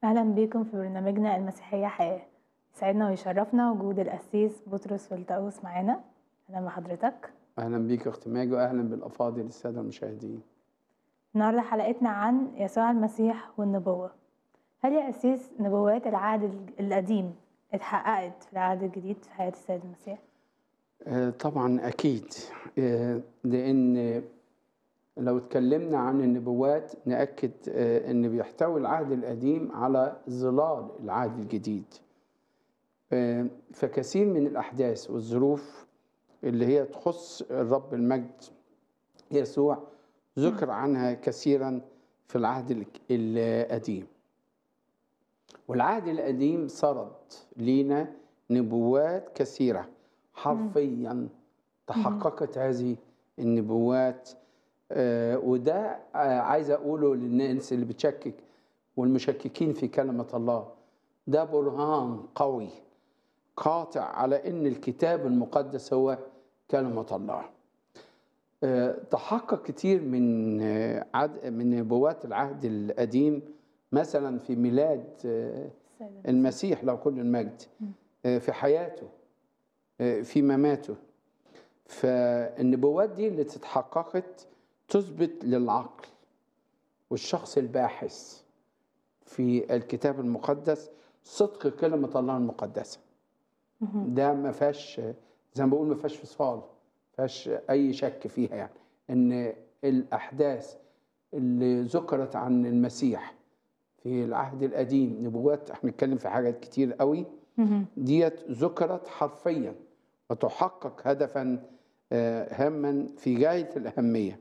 أهلا بيكم في برنامجنا المسيحية حياة يسعدنا ويشرفنا وجود القسيس بطرس فلتأوس معانا أهلا بحضرتك اهلا بيك يا اخت ماجي واهلا بالافاضل الساده المشاهدين النهاردة حلقتنا عن يسوع المسيح والنبوة هل يا قسيس نبوات العهد الج- القديم اتحققت في العهد الجديد في حياة السيد المسيح؟ آه، طبعا اكيد آه، لان لو اتكلمنا عن النبوات ناكد آه، ان بيحتوي العهد القديم على ظلال العهد الجديد آه، فكثير من الاحداث والظروف اللي هي تخص الرب المجد يسوع ذكر عنها كثيرا في العهد الك- القديم والعهد القديم سرد لينا نبوات كثيرة حرفيا تحققت هذه النبوات آه، وده آه، عايز أقوله للناس اللي بتشكك والمشككين في كلمة الله ده برهان قوي قاطع على أن الكتاب المقدس هو كلمة الله آه، تحقق كتير من آه، عد من نبوات العهد القديم مثلا في ميلاد آه، السيد المسيح له كل المجد آه، في حياته آه، في مماته فالنبوات دي اللي اتحققت تثبت للعقل والشخص الباحث في الكتاب المقدس صدق كلمة الله المقدسة ده ما فيهاش زي ما بقول ما فيهاش فصال ما فيهاش أي شك فيها يعني إن الأحداث اللي ذكرت عن المسيح في العهد القديم نبوات احنا بنتكلم في حاجات كتير قوي مهم. ديت ذكرت حرفيا وتحقق هدفا آه، هاما في غاية الأهمية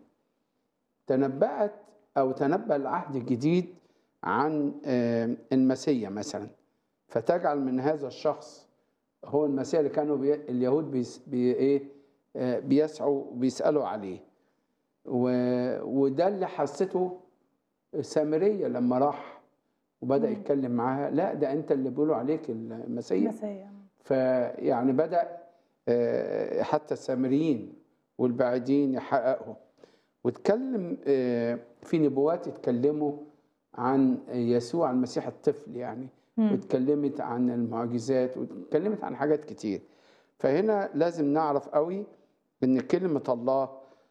تنبأت أو تنبأ العهد الجديد عن آه، المسيا مثلا فتجعل من هذا الشخص هو المسيح اللي كانوا بي اليهود بيس بي إيه آه، بيسعوا بيسألوا عليه و- وده اللي حسته سامرية لما راح وبدأ يتكلم معاها لا ده أنت اللي بيقولوا عليك المسيح مسيح فيعني بدأ آه، حتى السامريين والبعيدين يحققوا واتكلم آه، في نبوات اتكلموا عن يسوع المسيح الطفل يعني مم. واتكلمت عن المعجزات واتكلمت عن حاجات كتير فهنا لازم نعرف قوي ان كلمة الله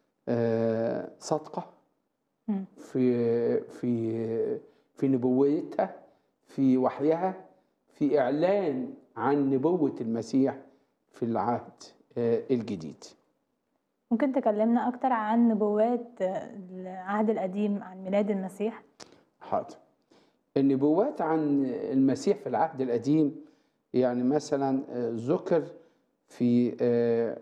آه، صادقة مم. في في في نبوتها في وحيها في إعلان عن نبوة المسيح في العهد آه، الجديد ممكن تكلمنا أكتر عن نبوات العهد القديم عن ميلاد المسيح؟ حاضر النبوات عن المسيح في العهد القديم يعني مثلا آه، ذكر في آه،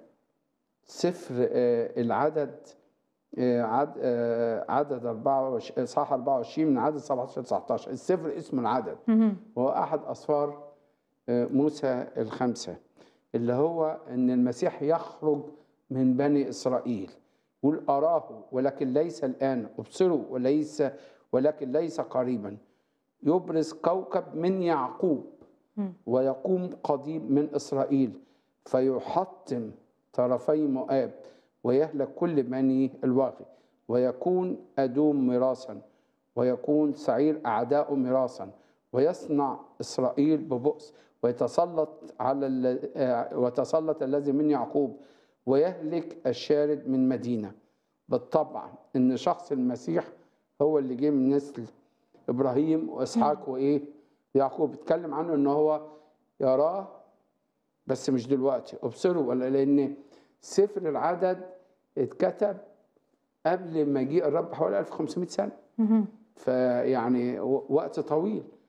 سفر آه، العدد آه، عد آه، عدد 24 صح 24 من عدد 17 19 السفر اسمه العدد مهم. وهو أحد أسفار آه، موسى الخمسة اللي هو أن المسيح يخرج من بني إسرائيل يقول أراه ولكن ليس الآن أبصروا وليس ولكن ليس قريبا يبرز كوكب من يعقوب مم. ويقوم قضيب من إسرائيل فيحطم طرفي مؤاب ويهلك كل بني الواغي ويكون أدوم ميراثا ويكون سعير أعداء ميراثا ويصنع إسرائيل ببؤس ويتسلط على ال- آه، وتسلط الذي من يعقوب ويهلك الشارد من مدينة بالطبع إن شخص المسيح هو اللي جه من نسل إبراهيم وإسحاق وإيه يعقوب اتكلم عنه إن هو يراه بس مش دلوقتي ابصروا ولا لأن سفر العدد اتكتب قبل مجيء الرب حوالي 1500 سنة مهم. فيعني و- وقت طويل